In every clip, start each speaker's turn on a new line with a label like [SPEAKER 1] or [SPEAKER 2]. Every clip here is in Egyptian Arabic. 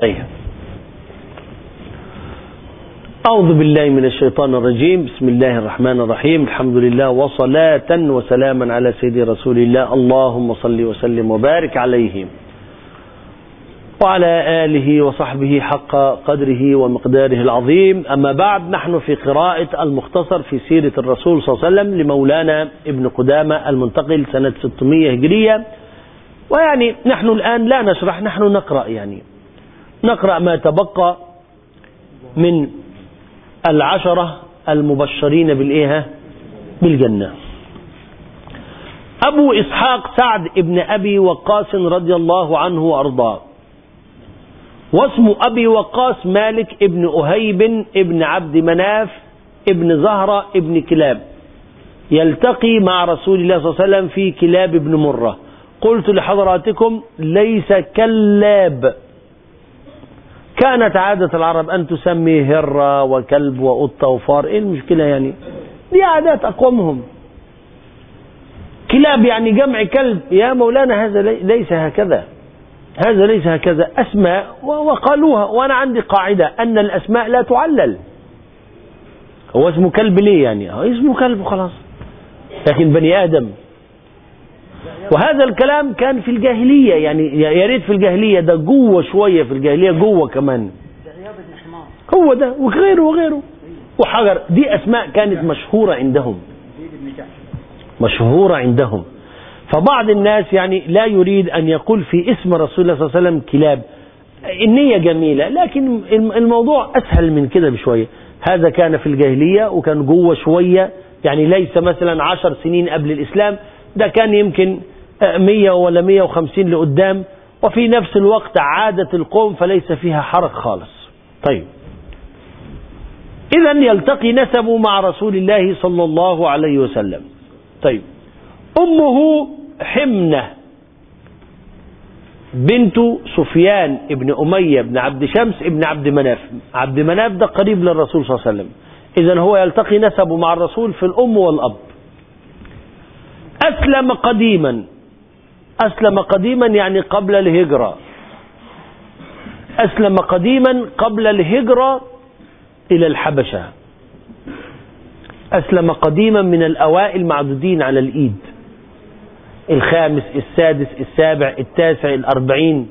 [SPEAKER 1] أيه. أعوذ بالله من الشيطان الرجيم بسم الله الرحمن الرحيم الحمد لله وصلاة وسلاما على سيدي رسول الله اللهم صل وسلم وبارك عليه وعلى آله وصحبه حق قدره ومقداره العظيم أما بعد نحن في قراءة المختصر في سيرة الرسول صلى الله عليه وسلم لمولانا ابن قدامة المنتقل سنة 600 هجرية ويعني نحن الآن لا نشرح نحن نقرأ يعني نقرأ ما تبقى من العشرة المبشرين بالإيه بالجنة أبو إسحاق سعد ابن أبي وقاص رضي الله عنه وأرضاه واسم أبي وقاص مالك ابن أهيب ابن عبد مناف ابن زهرة ابن كلاب يلتقي مع رسول الله صلى الله عليه وسلم في كلاب ابن مرة قلت لحضراتكم ليس كلاب كانت عادة العرب أن تسمي هرة وكلب وقطة وفار إيه المشكلة يعني دي عادات أقومهم كلاب يعني جمع كلب يا مولانا هذا ليس هكذا هذا ليس هكذا أسماء وقالوها وأنا عندي قاعدة أن الأسماء لا تعلل هو اسمه كلب ليه يعني اسمه كلب وخلاص لكن بني آدم وهذا الكلام كان في الجاهلية يعني يا ريت في الجاهلية ده جوه شوية في الجاهلية جوه كمان هو ده وغيره وغيره وحجر دي أسماء كانت مشهورة عندهم مشهورة عندهم فبعض الناس يعني لا يريد أن يقول في اسم رسول الله صلى الله عليه وسلم كلاب النية جميلة لكن الموضوع أسهل من كده بشوية هذا كان في الجاهلية وكان جوه شوية يعني ليس مثلا عشر سنين قبل الإسلام ده كان يمكن مية ولا مية وخمسين لقدام وفي نفس الوقت عادة القوم فليس فيها حرج خالص طيب إذا يلتقي نسبه مع رسول الله صلى الله عليه وسلم طيب أمه حمنة بنت سفيان ابن أمية بن عبد شمس ابن عبد مناف عبد مناف ده قريب للرسول صلى الله عليه وسلم إذا هو يلتقي نسبه مع الرسول في الأم والأب أسلم قديما أسلم قديما يعني قبل الهجرة أسلم قديما قبل الهجرة إلى الحبشة أسلم قديما من الأوائل معدودين على الإيد الخامس السادس السابع التاسع الأربعين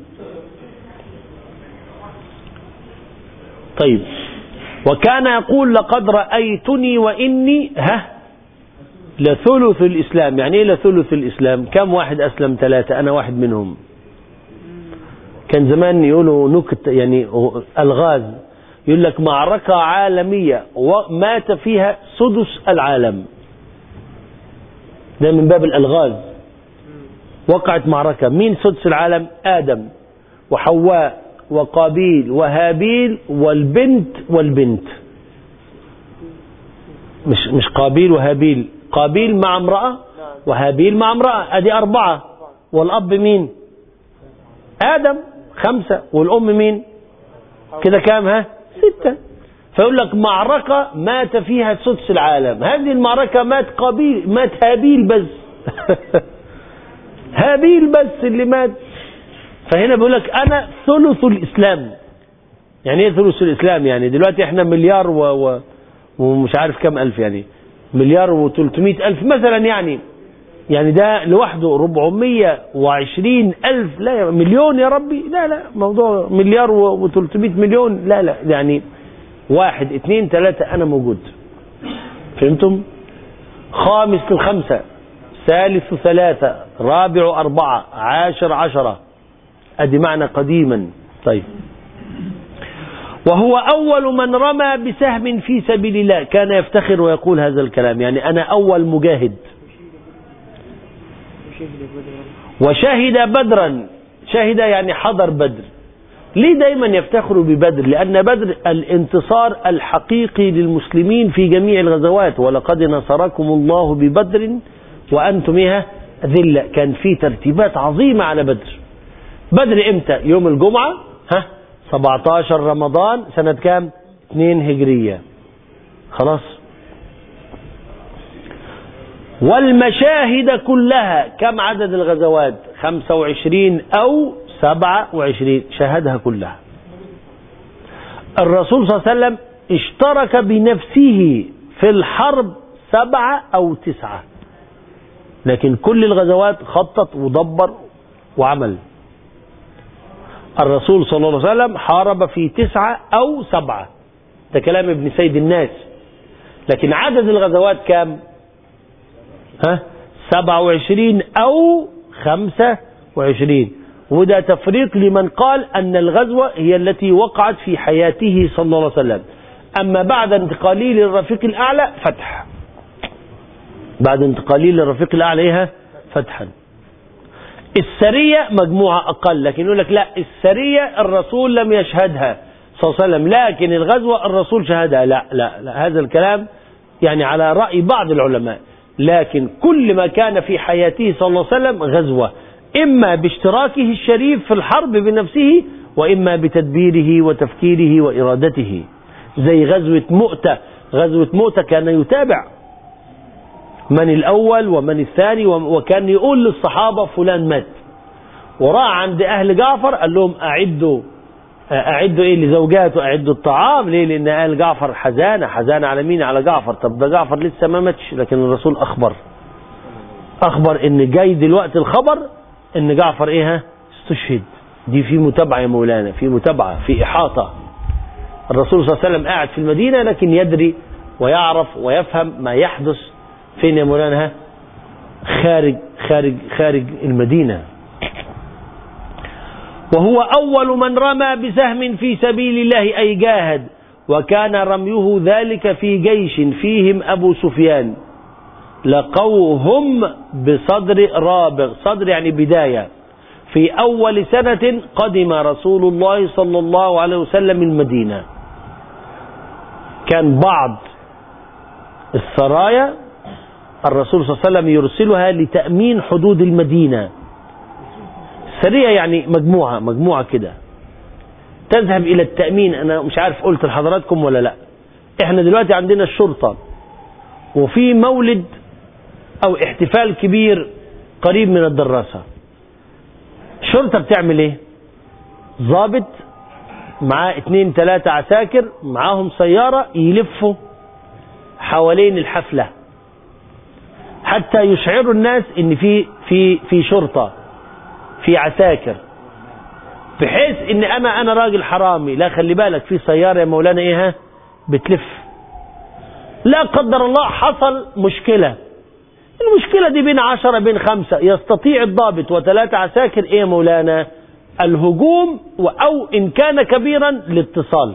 [SPEAKER 1] طيب وكان يقول لقد رأيتني وإني ها لثلث الإسلام يعني إيه لثلث الإسلام كم واحد أسلم ثلاثة أنا واحد منهم كان زمان يقولوا نكت يعني ألغاز يقول لك معركة عالمية ومات فيها سدس العالم ده من باب الألغاز وقعت معركة مين سدس العالم آدم وحواء وقابيل وهابيل والبنت والبنت مش مش قابيل وهابيل قابيل مع امرأة وهابيل مع امرأة ادي أربعة والأب مين آدم خمسة والأم مين كده كام ها ستة فيقول لك معركة مات فيها سدس العالم هذه المعركة مات قابيل مات هابيل بس هابيل بس اللي مات فهنا بيقول لك أنا ثلث الإسلام يعني ايه ثلث الإسلام يعني دلوقتي احنا مليار و... و... ومش عارف كم ألف يعني مليار وتلتمائة ألف مثلا يعني يعني ده لوحده ربعمية وعشرين ألف لا مليون يا ربي لا لا موضوع مليار وتلتمائة مليون لا لا يعني واحد اثنين ثلاثة أنا موجود فهمتم خامس الخمسة ثالث ثلاثة رابع أربعة عاشر عشرة أدي معنى قديما طيب وهو أول من رمى بسهم في سبيل الله كان يفتخر ويقول هذا الكلام يعني أنا أول مجاهد وشهد بدرا شهد يعني حضر بدر ليه دايما يفتخروا ببدر لأن بدر الانتصار الحقيقي للمسلمين في جميع الغزوات ولقد نصركم الله ببدر وأنتم إيه ذلة كان في ترتيبات عظيمة على بدر بدر إمتى يوم الجمعة ها 17 رمضان سنة كام 2 هجرية خلاص والمشاهد كلها كم عدد الغزوات 25 أو 27 شاهدها كلها الرسول صلى الله عليه وسلم اشترك بنفسه في الحرب سبعة أو تسعة لكن كل الغزوات خطط ودبر وعمل الرسول صلى الله عليه وسلم حارب في تسعة أو سبعة ده كلام ابن سيد الناس لكن عدد الغزوات كام ها سبعة وعشرين أو خمسة وعشرين وده تفريق لمن قال أن الغزوة هي التي وقعت في حياته صلى الله عليه وسلم أما بعد انتقاله للرفيق الأعلى فتح بعد انتقاله للرفيق الأعلى إيها فتحا السرية مجموعة أقل لكن يقول لك لا السرية الرسول لم يشهدها صلى الله عليه وسلم لكن الغزوة الرسول شهدها لا لا, لا هذا الكلام يعني على رأي بعض العلماء لكن كل ما كان في حياته صلى الله عليه وسلم غزوة إما باشتراكه الشريف في الحرب بنفسه وإما بتدبيره وتفكيره وإرادته زي غزوة مؤتة غزوة مؤتة كان يتابع من الأول ومن الثاني وكان يقول للصحابة فلان مات وراح عند أهل جعفر قال لهم أعدوا أعدوا إيه لزوجاته أعدوا الطعام ليه لأن أهل جعفر حزانة حزانة على مين على جعفر طب ده جعفر لسه ما ماتش لكن الرسول أخبر أخبر إن جاي دلوقتي الخبر إن جعفر إيه ها استشهد دي في متابعة يا مولانا في متابعة في إحاطة الرسول صلى الله عليه وسلم قاعد في المدينة لكن يدري ويعرف ويفهم ما يحدث فين يا مولانا ها خارج خارج خارج المدينة وهو أول من رمى بسهم في سبيل الله أي جاهد وكان رميه ذلك في جيش فيهم أبو سفيان لقوهم بصدر رابغ صدر يعني بداية في أول سنة قدم رسول الله صلى الله عليه وسلم المدينة كان بعض السرايا الرسول صلى الله عليه وسلم يرسلها لتأمين حدود المدينة سرية يعني مجموعة مجموعة كده تذهب إلى التأمين أنا مش عارف قلت لحضراتكم ولا لا احنا دلوقتي عندنا الشرطة وفي مولد أو احتفال كبير قريب من الدراسة الشرطة بتعمل ايه ضابط معاه اتنين تلاتة عساكر معاهم سيارة يلفوا حوالين الحفلة حتى يشعروا الناس ان في في في شرطة في عساكر بحيث ان انا انا راجل حرامي لا خلي بالك في سيارة يا مولانا ايه ها بتلف لا قدر الله حصل مشكلة المشكلة دي بين عشرة بين خمسة يستطيع الضابط وثلاثة عساكر ايه يا مولانا الهجوم او ان كان كبيرا الاتصال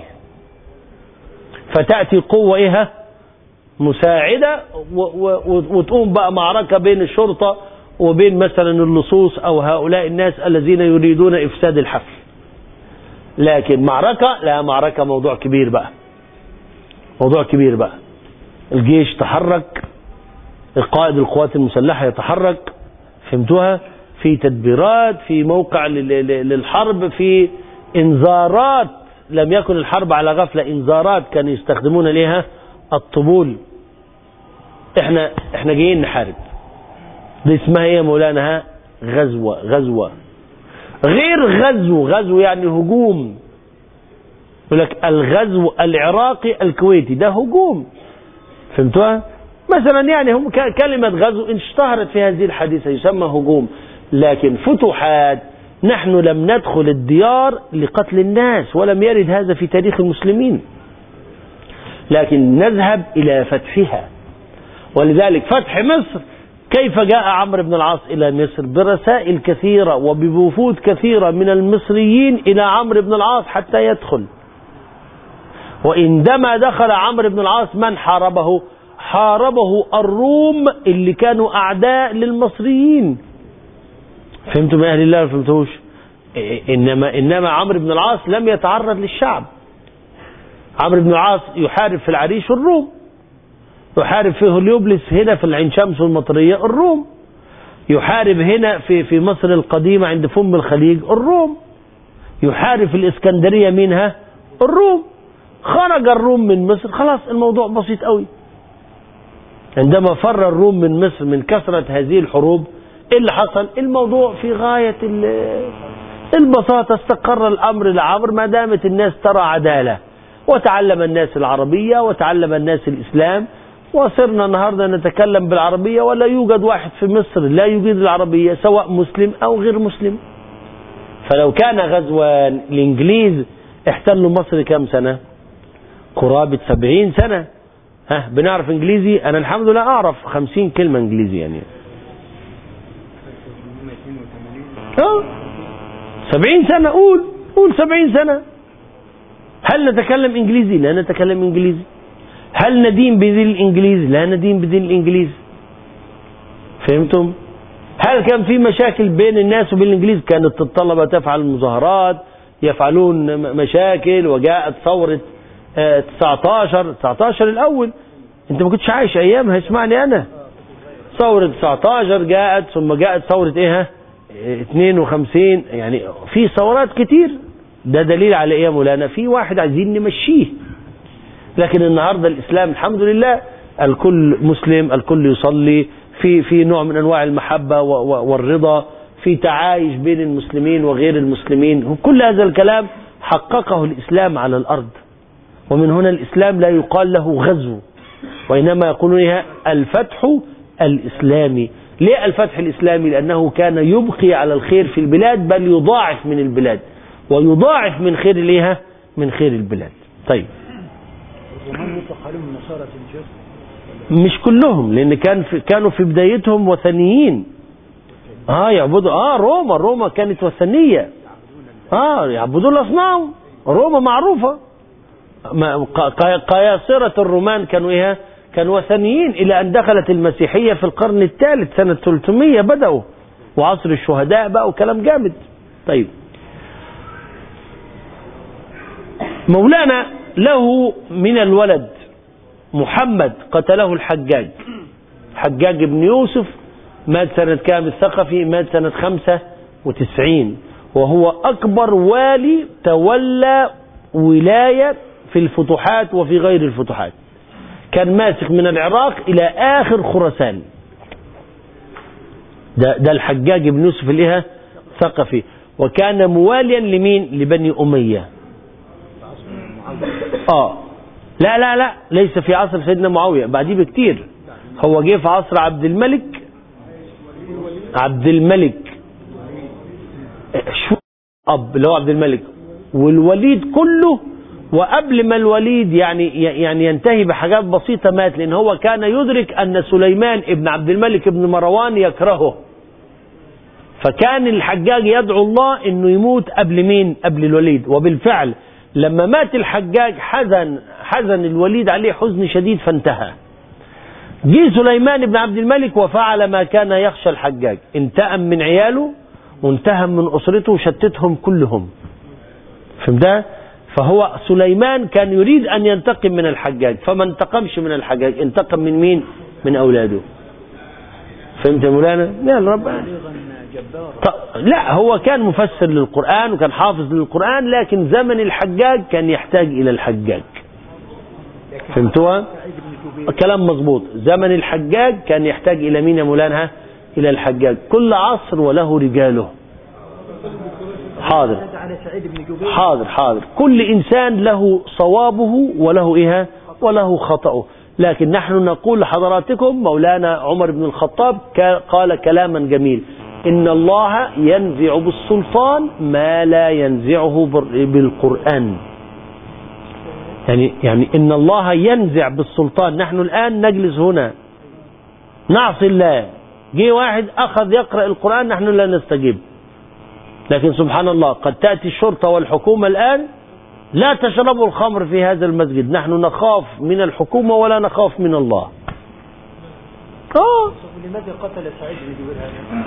[SPEAKER 1] فتأتي قوة ايه ها مساعدة وتقوم بقى معركة بين الشرطة وبين مثلا اللصوص او هؤلاء الناس الذين يريدون افساد الحفل لكن معركة لا معركة موضوع كبير بقى موضوع كبير بقى الجيش تحرك قائد القوات المسلحة يتحرك فهمتوها في تدبيرات في موقع للحرب في انذارات لم يكن الحرب على غفلة انذارات كانوا يستخدمون ليها الطبول احنا احنا جايين نحارب دي اسمها ايه يا مولانا ها غزوة غزوة غير غزو غزو يعني هجوم يقول لك الغزو العراقي الكويتي ده هجوم فهمتوها مثلا يعني هم كلمة غزو اشتهرت في هذه الحديثة يسمى هجوم لكن فتوحات نحن لم ندخل الديار لقتل الناس ولم يرد هذا في تاريخ المسلمين لكن نذهب إلى فتحها ولذلك فتح مصر كيف جاء عمرو بن العاص إلى مصر برسائل كثيرة وبوفود كثيرة من المصريين إلى عمرو بن العاص حتى يدخل وعندما دخل عمرو بن العاص من حاربه حاربه الروم اللي كانوا أعداء للمصريين فهمتم يا أهل الله ما فهمتوش إنما, إنما عمرو بن العاص لم يتعرض للشعب عمرو بن العاص يحارب في العريش الروم يحارب في هليوبلس هنا في العين شمس والمطرية الروم يحارب هنا في في مصر القديمة عند فم الخليج الروم يحارب في الإسكندرية منها الروم خرج الروم من مصر خلاص الموضوع بسيط قوي عندما فر الروم من مصر من كثرة هذه الحروب ايه اللي حصل الموضوع في غاية البساطة استقر الأمر لعمر ما دامت الناس ترى عدالة وتعلم الناس العربية وتعلم الناس الإسلام وصرنا النهاردة نتكلم بالعربية ولا يوجد واحد في مصر لا يجيد العربية سواء مسلم أو غير مسلم فلو كان غزو الإنجليز احتلوا مصر كم سنة قرابة سبعين سنة ها بنعرف انجليزي انا الحمد لله اعرف خمسين كلمة انجليزي يعني اه سبعين سنة قول قول سبعين سنة هل نتكلم انجليزي لا نتكلم انجليزي هل ندين بدين الانجليزي لا ندين بدين الانجليزي فهمتم هل كان في مشاكل بين الناس وبين الانجليز كانت الطلبة تفعل مظاهرات يفعلون مشاكل وجاءت ثورة 19 19 الاول انت ما كنتش عايش ايامها اسمعني انا ثورة 19 جاءت ثم جاءت ثورة ايه ها 52 يعني في ثورات كتير ده دليل على ايه يا مولانا في واحد عايزين نمشيه لكن النهاردة الاسلام الحمد لله الكل مسلم الكل يصلي في في نوع من انواع المحبة والرضا في تعايش بين المسلمين وغير المسلمين كل هذا الكلام حققه الاسلام على الارض ومن هنا الإسلام لا يقال له غزو وإنما يقولون الفتح الإسلامي ليه الفتح الإسلامي لأنه كان يبقي على الخير في البلاد بل يضاعف من البلاد ويضاعف من خير ليها من خير البلاد طيب
[SPEAKER 2] ومن يطلق عليهم النصارى تنجز
[SPEAKER 1] مش كلهم لأن كان في كانوا في بدايتهم وثنيين اه يعبدوا اه روما روما كانت وثنية اه يعبدون الأصنام روما معروفة قياصرة الرومان كانوا ايه كانوا وثنيين الى ان دخلت المسيحية في القرن الثالث سنة 300 بدأوا وعصر الشهداء بقى وكلام جامد طيب مولانا له من الولد محمد قتله الحجاج حجاج بن يوسف مات سنة كام الثقفي مات سنة خمسة وتسعين وهو أكبر والي تولى ولاية في الفتوحات وفي غير الفتوحات كان ماسك من العراق إلى آخر خراسان ده, ده الحجاج بن يوسف الايه ثقفي وكان مواليا لمين لبني أمية آه لا لا لا ليس في عصر سيدنا معاوية بعديه بكتير هو جه في عصر عبد الملك عبد الملك شو أب اللي هو عبد الملك والوليد كله وقبل ما الوليد يعني يعني ينتهي بحاجات بسيطة مات لأن هو كان يدرك أن سليمان ابن عبد الملك ابن مروان يكرهه فكان الحجاج يدعو الله أنه يموت قبل مين قبل الوليد وبالفعل لما مات الحجاج حزن حزن الوليد عليه حزن شديد فانتهى جه سليمان بن عبد الملك وفعل ما كان يخشى الحجاج انتقم من عياله وانتهم من أسرته وشتتهم كلهم فهمت فهو سليمان كان يريد أن ينتقم من الحجاج فما انتقمش من الحجاج انتقم من مين من أولاده فهمت يا مولانا لا الرب لا هو كان مفسر للقرآن وكان حافظ للقرآن لكن زمن الحجاج كان يحتاج إلى الحجاج فهمتوها كلام مظبوط زمن الحجاج كان يحتاج إلى مين يا مولانا إلى الحجاج كل عصر وله رجاله حاضر حاضر حاضر كل إنسان له صوابه وله إيه وله خطأه لكن نحن نقول لحضراتكم مولانا عمر بن الخطاب قال كلاما جميل إن الله ينزع بالسلطان ما لا ينزعه بالقرآن يعني يعني إن الله ينزع بالسلطان نحن الآن نجلس هنا نعصي الله جه واحد أخذ يقرأ القرآن نحن لا نستجيب لكن سبحان الله قد تأتي الشرطة والحكومة الآن لا تشربوا الخمر في هذا المسجد نحن نخاف من الحكومة ولا نخاف من الله
[SPEAKER 2] آه. لماذا قتل سعيد بن جبير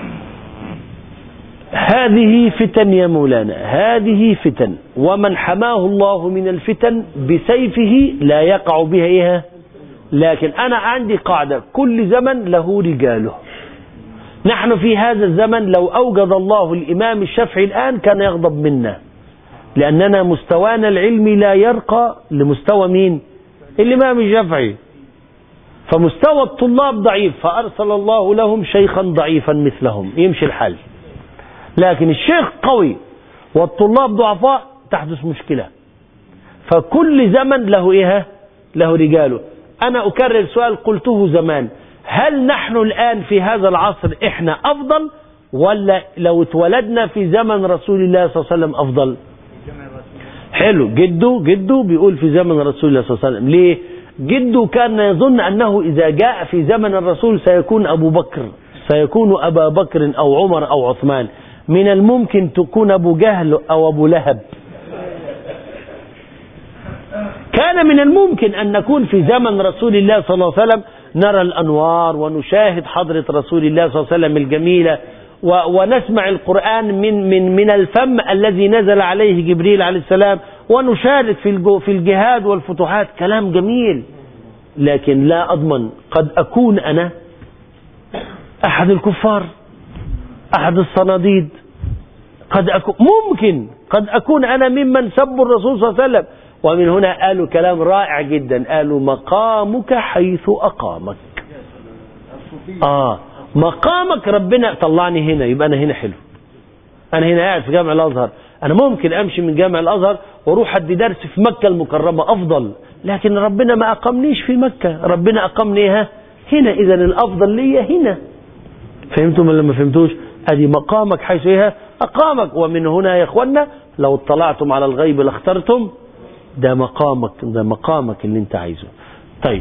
[SPEAKER 1] هذه فتن يا مولانا هذه فتن ومن حماه الله من الفتن بسيفه لا يقع بها إيها لكن أنا عندي قاعدة كل زمن له رجاله نحن في هذا الزمن لو أوجد الله الإمام الشافعي الآن كان يغضب منا لأننا مستوانا العلمي لا يرقى لمستوى مين الإمام الشافعي فمستوى الطلاب ضعيف فأرسل الله لهم شيخا ضعيفا مثلهم يمشي الحال لكن الشيخ قوي والطلاب ضعفاء تحدث مشكلة فكل زمن له إيه له رجاله أنا أكرر سؤال قلته زمان هل نحن الآن في هذا العصر إحنا أفضل ولا لو اتولدنا في زمن رسول الله صلى الله عليه وسلم أفضل حلو جده جده بيقول في زمن رسول الله صلى الله عليه وسلم ليه جده كان يظن أنه إذا جاء في زمن الرسول سيكون أبو بكر سيكون أبا بكر أو عمر أو عثمان من الممكن تكون أبو جهل أو أبو لهب كان من الممكن أن نكون في زمن رسول الله صلى الله عليه وسلم نرى الأنوار ونشاهد حضرة رسول الله صلى الله عليه وسلم الجميلة و- ونسمع القرآن من من من الفم الذي نزل عليه جبريل عليه السلام ونشارك في الجو- في الجهاد والفتوحات كلام جميل لكن لا أضمن قد أكون أنا أحد الكفار أحد الصناديد قد أكون ممكن قد أكون أنا ممن سبوا الرسول صلى الله عليه وسلم ومن هنا قالوا كلام رائع جدا قالوا مقامك حيث أقامك آه مقامك ربنا طلعني هنا يبقى أنا هنا حلو أنا هنا قاعد في جامع الأزهر أنا ممكن أمشي من جامع الأزهر وأروح أدي درس في مكة المكرمة أفضل لكن ربنا ما أقامنيش في مكة ربنا أقامني ها هنا إذا الأفضل ليا هنا فهمتم ولا ما فهمتوش ادي مقامك حيث ايه اقامك ومن هنا يا اخوانا لو اطلعتم على الغيب لاخترتم ده مقامك ده مقامك اللي انت عايزه طيب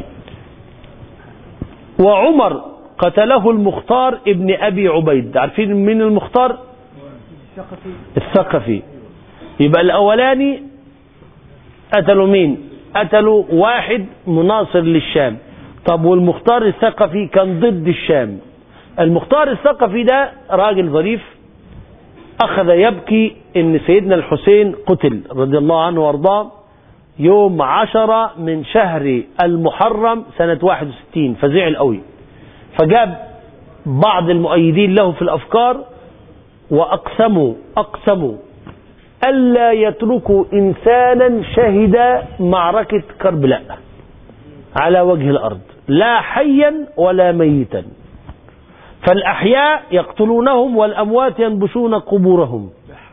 [SPEAKER 1] وعمر قتله المختار ابن ابي عبيد عارفين مين المختار
[SPEAKER 2] الثقفي
[SPEAKER 1] الثقفي يبقى الاولاني قتلوا مين قتلوا واحد مناصر للشام طب والمختار الثقفي كان ضد الشام المختار الثقفي ده راجل ظريف اخذ يبكي ان سيدنا الحسين قتل رضي الله عنه وارضاه يوم عشرة من شهر المحرم سنة 61 فزعل قوي فجاب بعض المؤيدين له في الافكار واقسموا اقسموا الا يتركوا انسانا شهد معركة كربلاء على وجه الارض لا حيا ولا ميتا فالاحياء يقتلونهم والاموات ينبشون قبورهم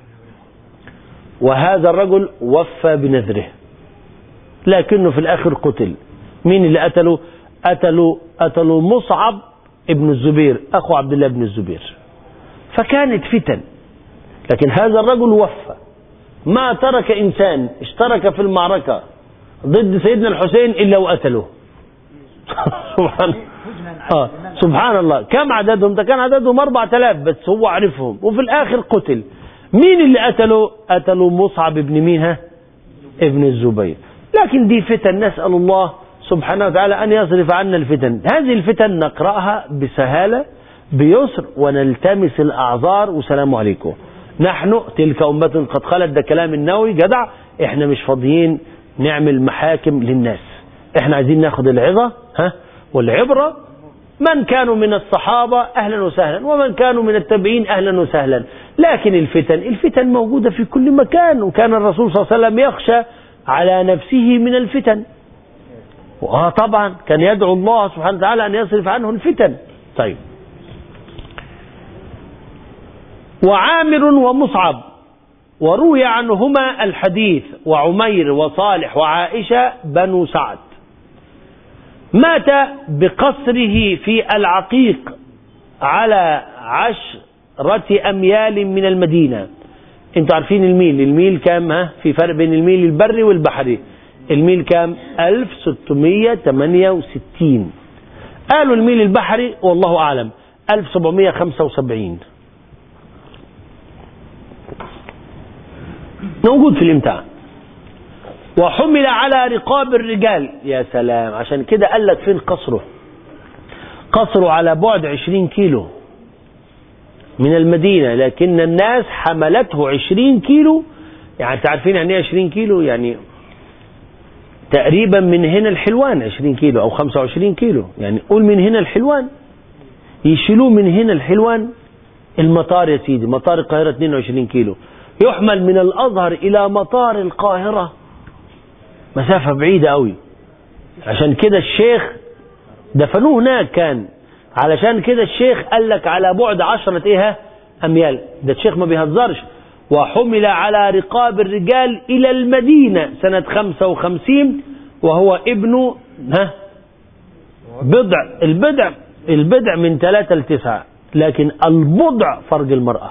[SPEAKER 1] وهذا الرجل وفى بنذره لكنه في الاخر قتل مين اللي قتله قتلوا قتلوا مصعب ابن الزبير اخو عبد الله بن الزبير فكانت فتن لكن هذا الرجل وفى ما ترك انسان اشترك في المعركه ضد سيدنا الحسين الا وقتله سبحان آه. سبحان الله كم عددهم ده كان عددهم 4000 بس هو عرفهم وفي الاخر قتل مين اللي قتله قتلوا مصعب بن مين ها ابن الزبير لكن دي فتن نسأل الله سبحانه وتعالى أن يصرف عنا الفتن هذه الفتن نقرأها بسهالة بيسر ونلتمس الأعذار والسلام عليكم نحن تلك أمة قد خلت ده كلام النووي جدع احنا مش فاضيين نعمل محاكم للناس احنا عايزين ناخد العظة ها والعبرة من كانوا من الصحابة أهلا وسهلا ومن كانوا من التابعين أهلا وسهلا لكن الفتن الفتن موجودة في كل مكان وكان الرسول صلى الله عليه وسلم يخشى على نفسه من الفتن وآه طبعا كان يدعو الله سبحانه وتعالى أن يصرف عنه الفتن طيب وعامر ومصعب وروي عنهما الحديث وعمير وصالح وعائشة بنو سعد مات بقصره في العقيق على عشرة أميال من المدينة انتوا عارفين الميل الميل كام ها في فرق بين الميل البري والبحري الميل كام 1668 قالوا الميل البحري والله أعلم 1775 موجود في الامتحان وحمل على رقاب الرجال يا سلام عشان كده قال لك فين قصره قصره على بعد 20 كيلو من المدينة لكن الناس حملته 20 كيلو يعني تعرفين يعني ايه 20 كيلو يعني تقريبا من هنا الحلوان 20 كيلو او 25 كيلو يعني قول من هنا الحلوان يشيلوه من هنا الحلوان المطار يا سيدي مطار القاهرة 22 كيلو يحمل من الازهر الى مطار القاهرة مسافة بعيدة قوي عشان كده الشيخ دفنوه هناك كان علشان كده الشيخ قال لك على بعد عشرة ايه ها اميال ده الشيخ ما بيهزرش وحمل على رقاب الرجال إلى المدينة سنة 55 وهو ابن ها بضع البضع البضع من ثلاثة لتسعة لكن البضع فرج المرأة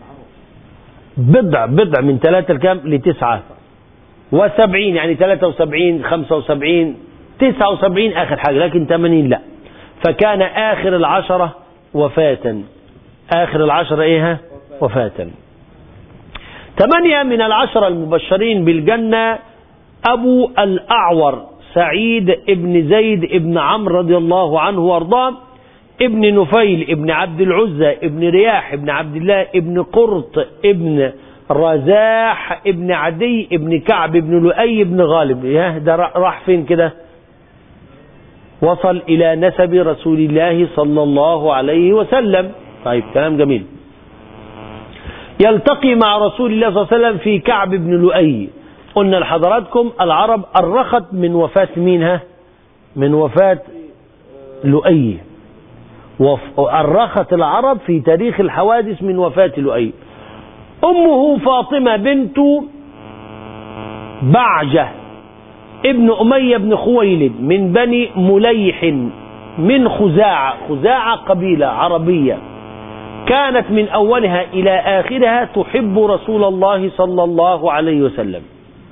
[SPEAKER 1] بضع بضع من ثلاثة لكام لتسعة وسبعين يعني ثلاثة وسبعين خمسة وسبعين تسعة وسبعين آخر حاجة لكن ثمانين لا فكان آخر العشرة وفاة آخر العشرة إيه ها؟ وفاة ثمانية من العشرة المبشرين بالجنة أبو الأعور سعيد ابن زيد ابن عمرو رضي الله عنه وارضاه ابن نفيل ابن عبد العزى ابن رياح ابن عبد الله ابن قرط ابن رزاح ابن عدي ابن كعب ابن لؤي ابن غالب ياه ده راح فين كده وصل إلى نسب رسول الله صلى الله عليه وسلم طيب كلام جميل يلتقي مع رسول الله صلى الله عليه وسلم في كعب بن لؤي قلنا لحضراتكم العرب أرخت من وفاة مينها من وفاة لؤي أرخت العرب في تاريخ الحوادث من وفاة لؤي أمه فاطمة بنت بعجة ابن أمية بن خويلد من بني مليح من خزاعة خزاعة قبيلة عربية كانت من أولها إلى آخرها تحب رسول الله صلى الله عليه وسلم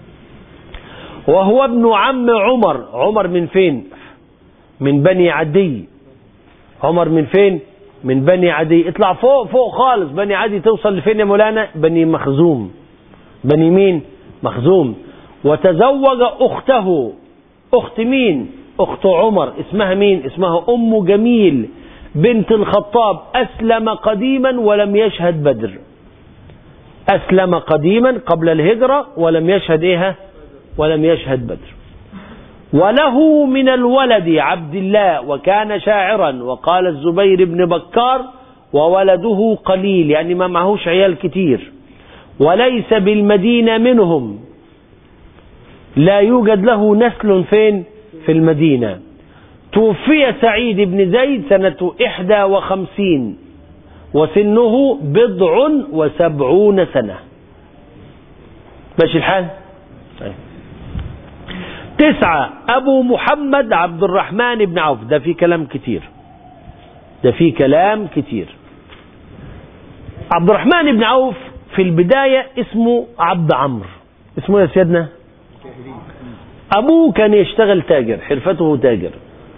[SPEAKER 1] وهو ابن عم عمر عمر من فين من بني عدي عمر من فين من بني عدي اطلع فوق فوق خالص بني عدي توصل لفين يا مولانا بني مخزوم بني مين مخزوم وتزوج أخته أخت مين أخت عمر اسمها مين اسمها أم جميل بنت الخطاب أسلم قديما ولم يشهد بدر أسلم قديما قبل الهجرة ولم يشهد إيه ولم يشهد بدر وله من الولد عبد الله وكان شاعرا وقال الزبير بن بكار وولده قليل يعني ما معهوش عيال كتير وليس بالمدينة منهم لا يوجد له نسل فين في المدينة توفي سعيد بن زيد سنة إحدى وخمسين وسنه بضع وسبعون سنة ماشي الحال طيب. تسعة أبو محمد عبد الرحمن بن عوف ده في كلام كتير ده في كلام كتير عبد الرحمن بن عوف في البداية اسمه عبد عمرو اسمه يا سيدنا أبوه كان يشتغل تاجر حرفته تاجر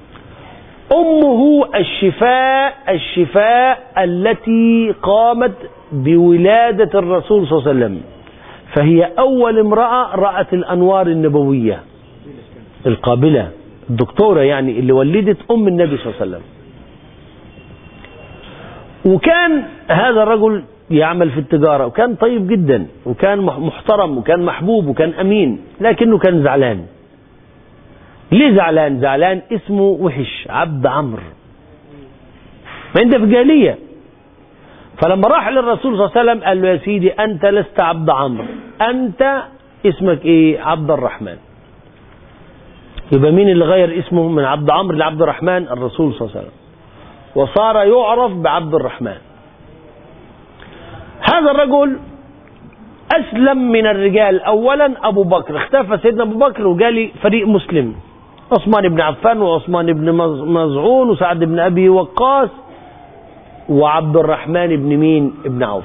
[SPEAKER 1] أمه الشفاء الشفاء التي قامت بولادة الرسول صلى الله عليه وسلم فهي أول امرأة رأت الأنوار النبوية القابلة الدكتورة يعني اللي ولدت أم النبي صلى الله عليه وسلم وكان هذا الرجل يعمل في التجارة وكان طيب جدا وكان محترم وكان محبوب وكان أمين لكنه كان زعلان ليه زعلان زعلان اسمه وحش عبد عمرو ما انت في جاهلية فلما راح للرسول صلى الله عليه وسلم قال له يا سيدي انت لست عبد عمرو انت اسمك ايه عبد الرحمن يبقى مين اللي غير اسمه من عبد عمرو لعبد الرحمن الرسول صلى الله عليه وسلم وصار يعرف بعبد الرحمن هذا الرجل أسلم من الرجال أولا أبو بكر اختفى سيدنا أبو بكر وجالي فريق مسلم عثمان بن عفان وعثمان بن مزعون وسعد بن أبي وقاص وعبد الرحمن بن مين ابن عوف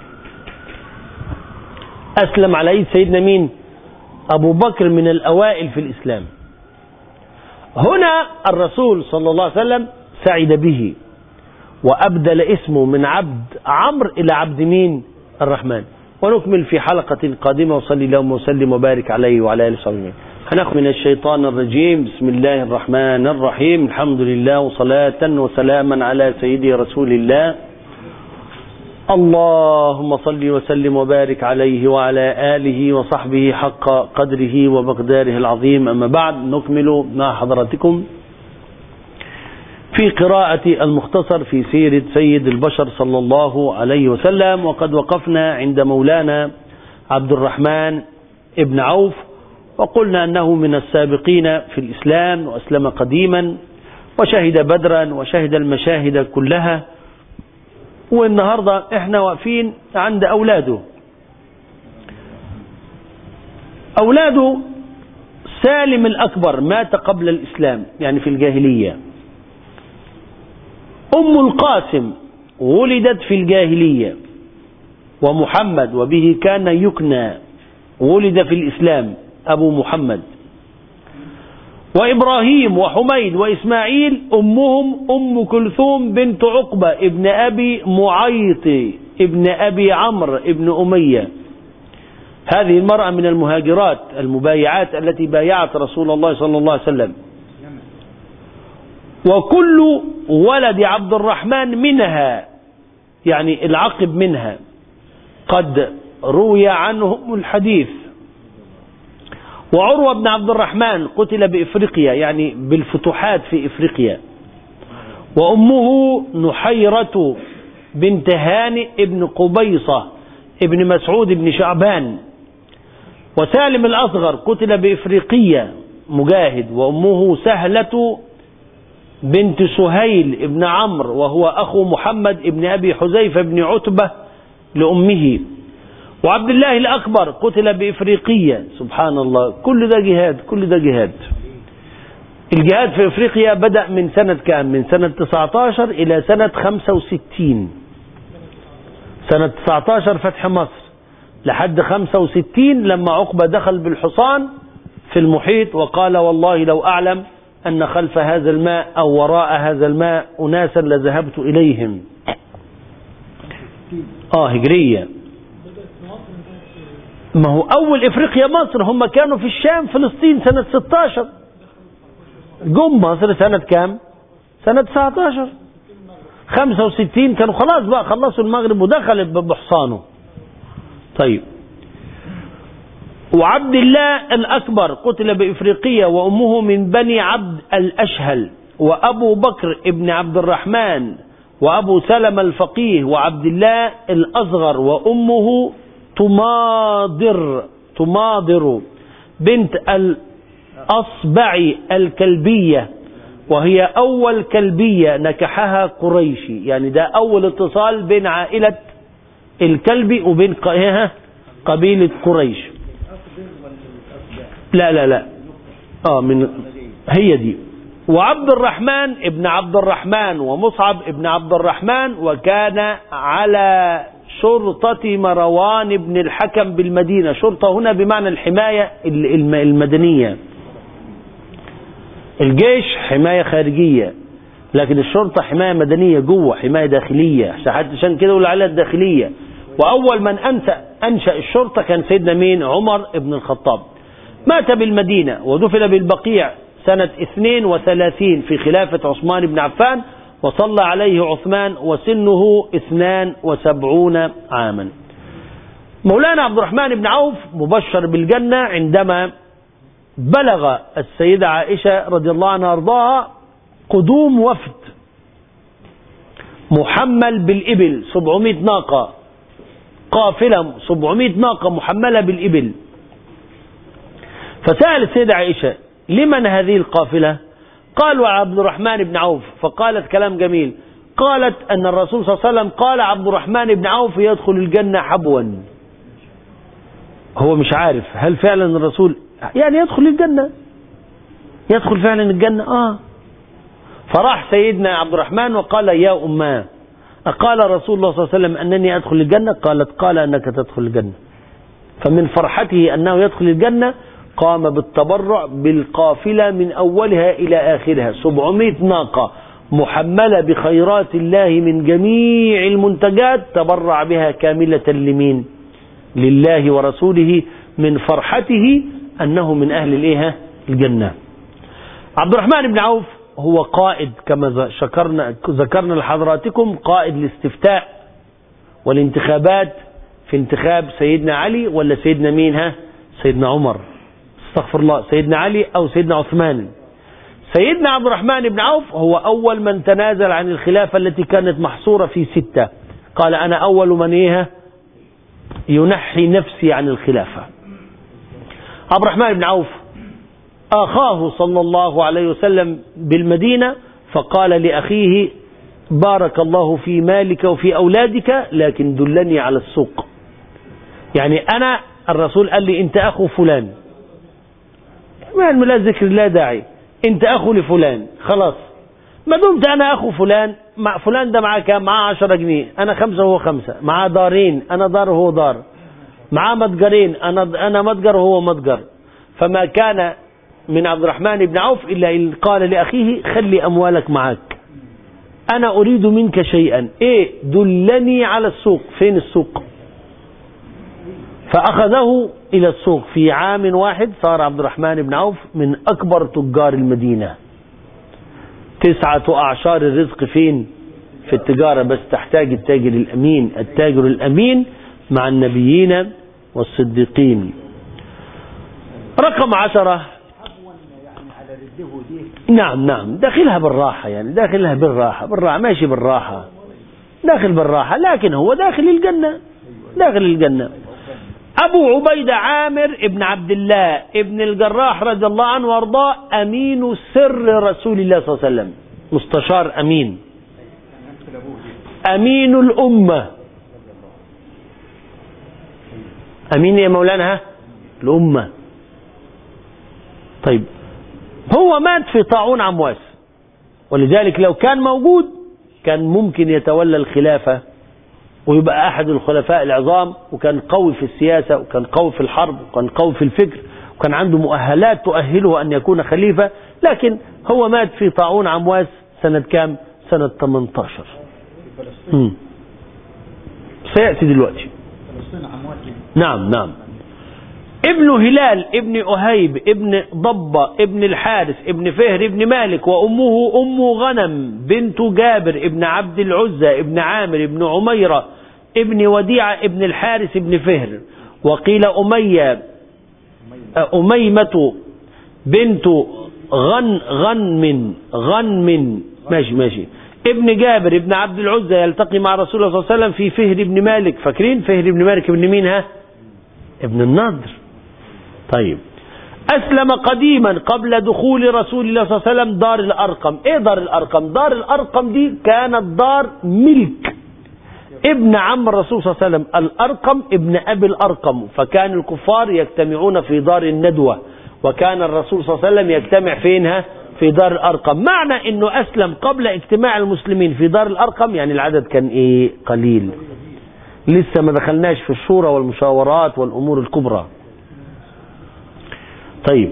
[SPEAKER 1] أسلم على يد سيدنا مين أبو بكر من الأوائل في الإسلام هنا الرسول صلى الله عليه وسلم سعد به وأبدل اسمه من عبد عمرو إلى عبد مين الرحمن ونكمل في حلقة قادمة وصلي اللهم وسلم وبارك عليه وعلى آله وصحبه هناخذ من الشيطان الرجيم بسم الله الرحمن الرحيم الحمد لله وصلاة وسلاما على سيدي رسول الله اللهم صل وسلم وبارك عليه وعلى آله وصحبه حق قدره ومقداره العظيم أما بعد نكمل مع حضراتكم في قراءة المختصر في سيرة سيد البشر صلى الله عليه وسلم وقد وقفنا عند مولانا عبد الرحمن ابن عوف وقلنا أنه من السابقين في الإسلام وأسلم قديما وشهد بدرا وشهد المشاهد كلها والنهاردة احنا واقفين عند أولاده أولاده سالم الأكبر مات قبل الإسلام يعني في الجاهلية أم القاسم ولدت في الجاهلية ومحمد وبه كان يكنى ولد في الإسلام أبو محمد وإبراهيم وحميد وإسماعيل أمهم أم كلثوم بنت عقبة ابن أبي معيط ابن أبي عمرو ابن أمية هذه المرأة من المهاجرات المبايعات التي بايعت رسول الله صلى الله عليه وسلم وكل ولد عبد الرحمن منها يعني العقب منها قد روي عنهم الحديث وعروة بن عبد الرحمن قتل بإفريقيا يعني بالفتوحات في إفريقيا وأمه نحيرة بنت هانئ ابن قبيصة ابن مسعود بن شعبان وسالم الأصغر قتل بإفريقيا مجاهد وأمه سهلة بنت سهيل ابن عمرو وهو أخو محمد ابن أبي حذيفة بن عتبة لأمه وعبد الله الأكبر قتل بإفريقيا سبحان الله كل ده جهاد كل ده جهاد الجهاد في إفريقيا بدأ من سنة كام من سنة 19 إلى سنة 65 سنة 19 فتح مصر لحد 65 لما عقبة دخل بالحصان في المحيط وقال والله لو أعلم أن خلف هذا الماء أو وراء هذا الماء أناسا لذهبت إليهم آه هجرية ما هو أول إفريقيا مصر هم كانوا في الشام فلسطين سنة 16 جم مصر سنة كام سنة 19 65 كانوا خلاص بقى خلصوا المغرب ودخلت بحصانه طيب وعبد الله الأكبر قتل بإفريقيا وأمه من بني عبد الأشهل وأبو بكر ابن عبد الرحمن وأبو سلمة الفقيه وعبد الله الأصغر وأمه تماضر تماضر بنت الأصبع الكلبية وهي أول كلبية نكحها قريشي يعني ده أول اتصال بين عائلة الكلبي وبين قبيلة قريش لا لا لا اه من هي دي وعبد الرحمن ابن عبد الرحمن ومصعب ابن عبد الرحمن وكان على شرطة مروان بن الحكم بالمدينة شرطة هنا بمعنى الحماية المدنية الجيش حماية خارجية لكن الشرطة حماية مدنية جوه حماية داخلية عشان كده يقول عليها الداخلية وأول من أنشأ, أنشأ الشرطة كان سيدنا مين عمر بن الخطاب مات بالمدينة ودفن بالبقيع سنة 32 في خلافة عثمان بن عفان وصلى عليه عثمان وسنه 72 عاما مولانا عبد الرحمن بن عوف مبشر بالجنة عندما بلغ السيدة عائشة رضي الله عنها أرضاها قدوم وفد محمل بالإبل 700 ناقة قافلة 700 ناقة محملة بالإبل فسأل السيدة عائشة لمن هذه القافلة قالوا عبد الرحمن بن عوف فقالت كلام جميل قالت أن الرسول صلى الله عليه وسلم قال عبد الرحمن بن عوف يدخل الجنة حبوا هو مش عارف هل فعلا الرسول يعني يدخل الجنة يدخل فعلا الجنة آه فراح سيدنا عبد الرحمن وقال يا أماه أقال رسول الله صلى الله عليه وسلم أنني أدخل الجنة قالت قال أنك تدخل الجنة فمن فرحته أنه يدخل الجنة قام بالتبرع بالقافلة من أولها إلى آخرها 700 ناقة محملة بخيرات الله من جميع المنتجات تبرع بها كاملة لمين لله ورسوله من فرحته أنه من أهل الإيه الجنة عبد الرحمن بن عوف هو قائد كما شكرنا ذكرنا لحضراتكم قائد الاستفتاء والانتخابات في انتخاب سيدنا علي ولا سيدنا مين ها سيدنا عمر استغفر الله سيدنا علي أو سيدنا عثمان سيدنا عبد الرحمن بن عوف هو أول من تنازل عن الخلافة التي كانت محصورة في ستة قال أنا أول من إيه ينحي نفسي عن الخلافة عبد الرحمن بن عوف أخاه صلى الله عليه وسلم بالمدينة فقال لأخيه بارك الله في مالك وفي أولادك لكن دلني على السوق يعني أنا الرسول قال لي أنت أخو فلان يعني لا ذكر لا داعي انت اخو لفلان خلاص ما دمت انا اخو فلان مع فلان ده معاه كام معاه 10 جنيه انا خمسة وهو خمسة معاه دارين انا دار وهو دار معاه متجرين انا انا متجر وهو متجر فما كان من عبد الرحمن بن عوف الا ان قال لاخيه خلي اموالك معك انا اريد منك شيئا ايه دلني على السوق فين السوق فاخذه الى السوق في عام واحد صار عبد الرحمن بن عوف من اكبر تجار المدينه تسعة أعشار الرزق فين في التجارة بس تحتاج التاجر الأمين التاجر الأمين مع النبيين والصديقين رقم عشرة
[SPEAKER 2] يعني على رده دي
[SPEAKER 1] نعم نعم داخلها بالراحة يعني داخلها بالراحة بالراحة ماشي بالراحة داخل بالراحة لكن هو داخل الجنة داخل الجنة أبو عبيدة عامر ابن عبد الله ابن الجراح رضي الله عنه وارضاه أمين سر رسول الله صلى الله عليه وسلم مستشار أمين أمين الأمة أمين يا مولانا ها؟ الأمة طيب هو مات في طاعون عمواس ولذلك لو كان موجود كان ممكن يتولى الخلافة ويبقى أحد الخلفاء العظام وكان قوي في السياسة وكان قوي في الحرب وكان قوي في الفكر وكان عنده مؤهلات تؤهله أن يكون خليفة لكن هو مات في طاعون عمواس سنة كام سنة 18 مم. سيأتي دلوقتي
[SPEAKER 2] فلسطين عموات
[SPEAKER 1] نعم نعم ابن هلال ابن أهيب ابن ضبة ابن الحارث ابن فهر ابن مالك وأمه أم غنم بنت جابر ابن عبد العزى ابن عامر ابن عميرة ابن وديعة ابن الحارث ابن فهر وقيل أمية أميمة بنت غن غنم غنم ماشي ماشي ابن جابر ابن عبد العزى يلتقي مع رسول الله صلى الله عليه وسلم في فهر ابن مالك فاكرين فهر ابن مالك ابن مين ها ابن النضر طيب أسلم قديما قبل دخول رسول الله صلى الله عليه وسلم دار الأرقم إيه دار الأرقم دار الأرقم دي كانت دار ملك ابن عم الرسول صلى الله عليه وسلم الأرقم ابن أبي الأرقم فكان الكفار يجتمعون في دار الندوة وكان الرسول صلى الله عليه وسلم يجتمع فينها في دار الأرقم معنى أنه أسلم قبل اجتماع المسلمين في دار الأرقم يعني العدد كان إيه قليل لسه ما دخلناش في الشورى والمشاورات والأمور الكبرى طيب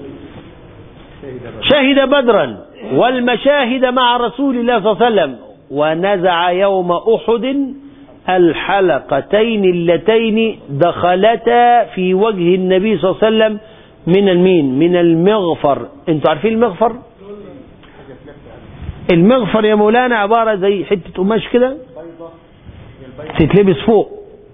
[SPEAKER 1] شهد بدرا والمشاهد مع رسول الله صلى الله عليه وسلم ونزع يوم أحد الحلقتين اللتين دخلتا في وجه النبي صلى الله عليه وسلم من المين من المغفر انتوا عارفين المغفر المغفر يا مولانا عبارة زي حتة قماش كده تتلبس فوق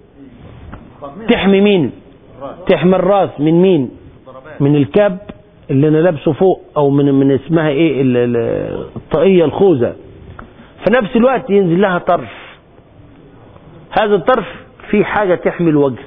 [SPEAKER 1] تحمي مين تحمي الراس من مين من الكاب اللي انا لابسه فوق او من من اسمها ايه ال- ال- الطاقيه الخوذه في نفس الوقت ينزل لها طرف هذا الطرف فيه حاجه تحمي الوجه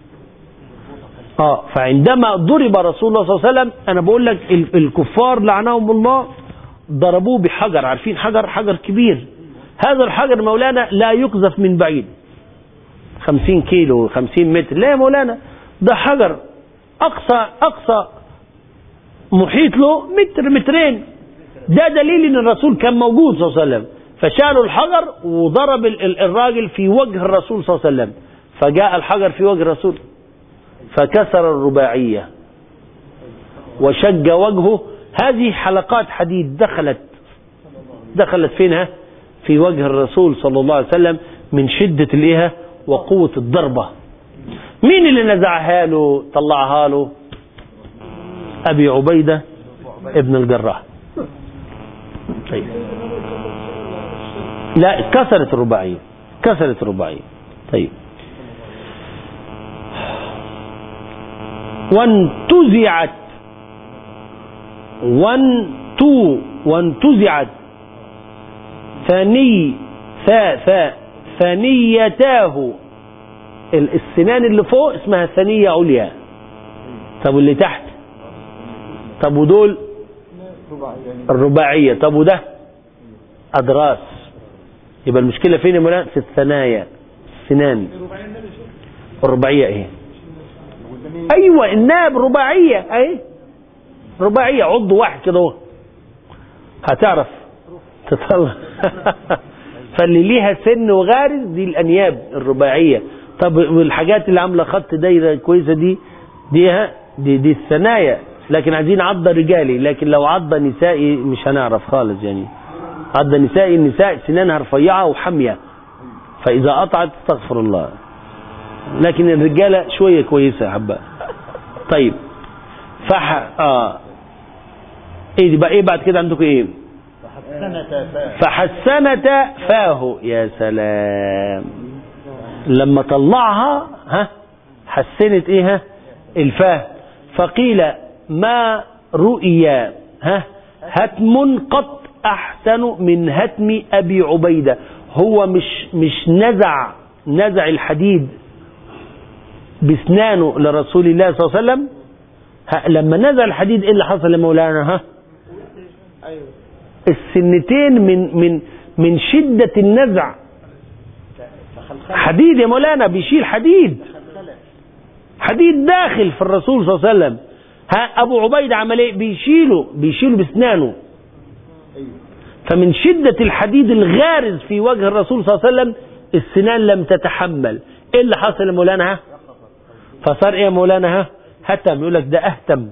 [SPEAKER 1] اه فعندما ضرب رسول الله صلى الله عليه وسلم انا بقول لك ال- الكفار لعنهم الله ضربوه بحجر عارفين حجر حجر كبير هذا الحجر مولانا لا يقذف من بعيد خمسين كيلو خمسين متر لا يا مولانا ده حجر أقصى أقصى محيط له متر مترين ده دليل ان الرسول كان موجود صلى الله عليه وسلم فشالوا الحجر وضرب ال- ال- الراجل في وجه الرسول صلى الله عليه وسلم فجاء الحجر في وجه الرسول فكسر الرباعية وشج وجهه هذه حلقات حديد دخلت دخلت فينها في وجه الرسول صلى الله عليه وسلم من شدة الايه وقوة الضربة مين اللي نزعها له طلعها له ابي عبيدة ابن الجراح طيب لا كسرت الرباعية كسرت الرباعية طيب وانتزعت وانتو وانتزعت ثاني ثا ثا ثانيتاه ال- السنان اللي فوق اسمها ثانية عليا طب واللي تحت طب ودول الرباعية طب وده أدراس يبقى المشكلة فين يا مولانا في الثنايا السنان الرباعية ايه ايوه الناب رباعية اهي رباعية عضو واحد كده اهو هتعرف تطلع فاللي ليها سن وغارز دي الانياب الرباعية طب والحاجات اللي عاملة خط دايرة كويسة دي دي ها دي, دي الثنايا لكن عايزين عضة رجالي لكن لو عضة نسائي مش هنعرف خالص يعني عضة نسائي النساء سنانها رفيعة وحامية فإذا قطعت استغفر الله لكن الرجالة شوية كويسة حبة طيب فح اه ايه دي بقى ايه بعد كده عندكم ايه فحسنت فاه يا سلام لما طلعها ها حسنت ايه ها الفاه فقيل ما رؤي ها هتم قط احسن من هتم ابي عبيده هو مش مش نزع نزع الحديد باسنانه لرسول الله صلى الله عليه وسلم ها لما نزع الحديد ايه اللي حصل يا مولانا ها السنتين من من من شدة النزع حديد يا مولانا بيشيل حديد حديد داخل في الرسول صلى الله عليه وسلم ها ابو عبيد عمل ايه بيشيله بيشيله باسنانه فمن شدة الحديد الغارز في وجه الرسول صلى الله عليه وسلم السنان لم تتحمل ايه اللي حصل يا مولانا ها فصار ايه يا مولانا ها هتم يقول لك ده اهتم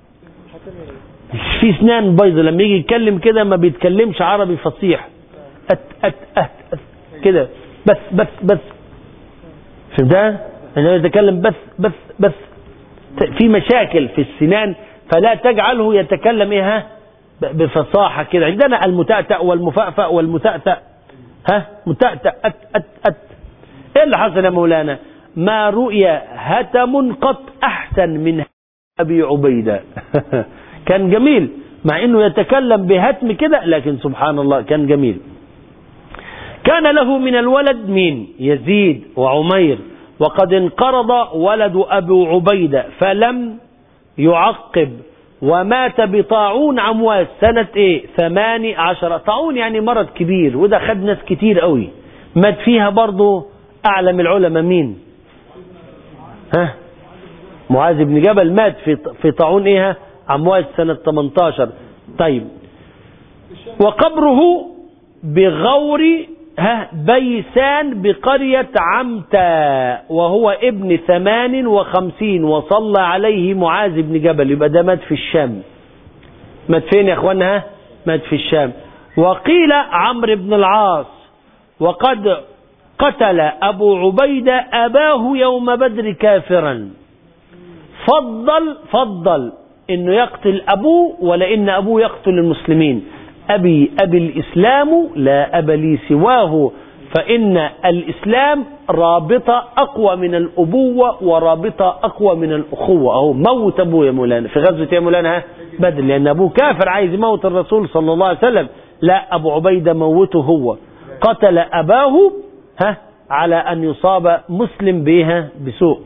[SPEAKER 1] في اسنان بايظه لما يجي يتكلم كده ما بيتكلمش عربي فصيح أت أت أت أت كده بس بس بس فهمتها؟ انه يتكلم بس بس بس في مشاكل في السنان فلا تجعله يتكلم ايه ها بفصاحة كده عندنا المتأتأ والمفأفأ والمتأتأ ها متأتأ أت أت أت ايه اللي حصل يا مولانا ما رؤي هتم قط احسن من ابي عبيدة كان جميل مع انه يتكلم بهتم كده لكن سبحان الله كان جميل كان له من الولد مين يزيد وعمير وقد انقرض ولد ابو عبيدة فلم يعقب ومات بطاعون عمواس سنة ايه ثماني عشرة طاعون يعني مرض كبير وده خد ناس كتير قوي مات فيها برضه اعلم العلماء مين ها معاذ بن جبل مات في في طاعون ايه عمواس سنة 18 طيب وقبره بغور ها بيسان بقرية عمتا وهو ابن ثمان وخمسين وصلى عليه معاذ بن جبل يبقى ده مات في الشام مات فين يا اخوانا ها مات في الشام وقيل عمرو بن العاص وقد قتل أبو عبيدة أباه يوم بدر كافرا فضل فضل انه يقتل ابوه ولا ان ابوه يقتل المسلمين ابي ابي الاسلام لا اب لي سواه فان الاسلام رابطه اقوى من الابوه ورابطه اقوى من الاخوه اهو موت ابوه يا مولانا في غزوه يا مولانا ها بدر لان ابوه كافر عايز يموت الرسول صلى الله عليه وسلم لا ابو عبيده موته هو قتل اباه ها على ان يصاب مسلم بها بسوء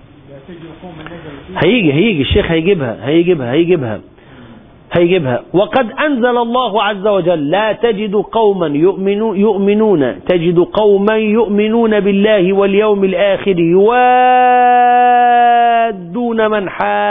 [SPEAKER 1] هيجي هيجي الشيخ هيجيبها هيجيبها هيجيبها هيجيبها وقد أنزل الله عز وجل لا تجد قوما يؤمنون, يؤمنون تجد قوما يؤمنون بالله واليوم الآخر يوادون من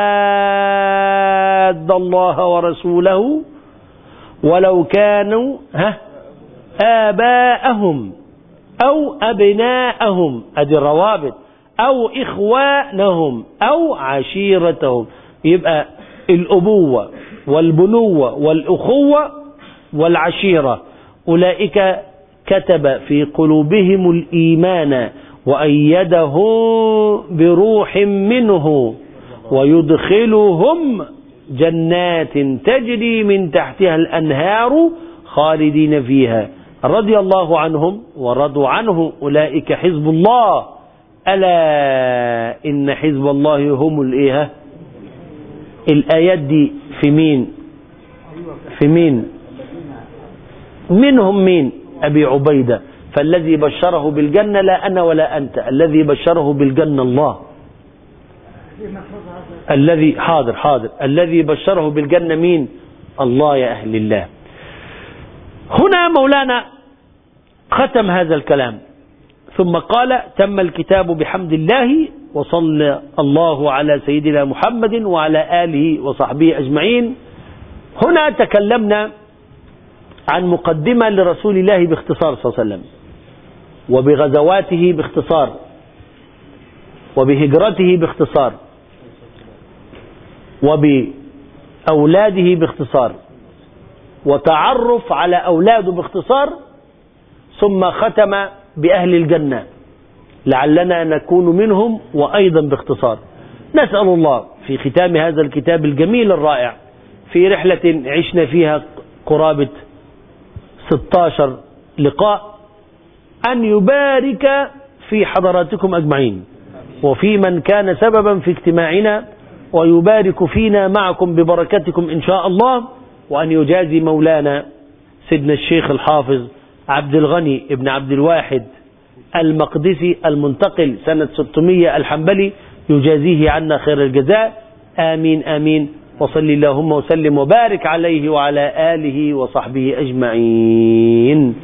[SPEAKER 1] حاد الله ورسوله ولو كانوا ها آباءهم أو أبناءهم أدي الروابط أو إخوانهم أو عشيرتهم يبقى الأبوة والبنوة والأخوة والعشيرة أولئك كتب في قلوبهم الإيمان وأيدهم بروح منه ويدخلهم جنات تجري من تحتها الأنهار خالدين فيها رضي الله عنهم ورضوا عنه أولئك حزب الله ألا إن حزب الله هم الإيه الآيات دي في مين في مين منهم مين أبي عبيدة فالذي بشره بالجنة لا أنا ولا أنت الذي بشره بالجنة الله الذي حاضر حاضر الذي بشره بالجنة مين الله يا أهل الله هنا مولانا ختم هذا الكلام ثم قال تم الكتاب بحمد الله وصلى الله على سيدنا محمد وعلى آله وصحبه أجمعين هنا تكلمنا عن مقدمة لرسول الله باختصار صلى الله عليه وسلم وبغزواته باختصار وبهجرته باختصار وبأولاده باختصار وتعرف على أولاده باختصار ثم ختم بأهل الجنة لعلنا نكون منهم وأيضا باختصار نسأل الله في ختام هذا الكتاب الجميل الرائع في رحلة عشنا فيها قرابة 16 لقاء أن يبارك في حضراتكم أجمعين وفي من كان سببا في اجتماعنا ويبارك فينا معكم ببركتكم إن شاء الله وأن يجازي مولانا سيدنا الشيخ الحافظ عبد الغني ابن عبد الواحد المقدسي المنتقل سنة 600 الحنبلي يجازيه عنا خير الجزاء آمين آمين وصل اللهم وسلم وبارك عليه وعلى آله وصحبه أجمعين